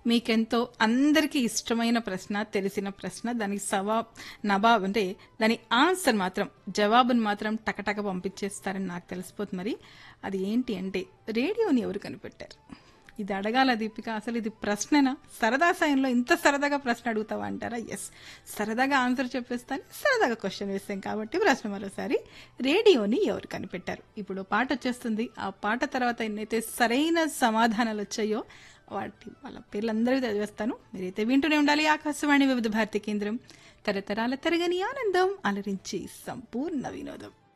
మీకెంతో అందరికీ ఇష్టమైన ప్రశ్న తెలిసిన ప్రశ్న దానికి సవా నవాబ్ అంటే దాని ఆన్సర్ మాత్రం జవాబును మాత్రం టకటక పంపించేస్తారని నాకు తెలిసిపోతుంది మరి అది ఏంటి అంటే రేడియోని ఎవరు కనిపెట్టారు ఇది అడగాల దీపిక అసలు ఇది ప్రశ్ననా సరదా సాయంలో ఇంత సరదాగా ప్రశ్న అడుగుతావా అంటారా ఎస్ సరదాగా ఆన్సర్ చెప్పేస్తాను సరదాగా క్వశ్చన్ వేస్తాం కాబట్టి ప్రశ్న మరోసారి రేడియోని ఎవరు కనిపెట్టారు ఇప్పుడు పాట వచ్చేస్తుంది ఆ పాట తర్వాత ఎన్నైతే సరైన సమాధానాలు వచ్చాయో వాటి వాళ్ళ పేర్లందరికీ చదివేస్తాను మీరైతే వింటూనే ఉండాలి ఆకాశవాణి వివిధ భారతి కేంద్రం తరతరాల తరగని ఆనందం అలరించి సంపూర్ణ వినోదం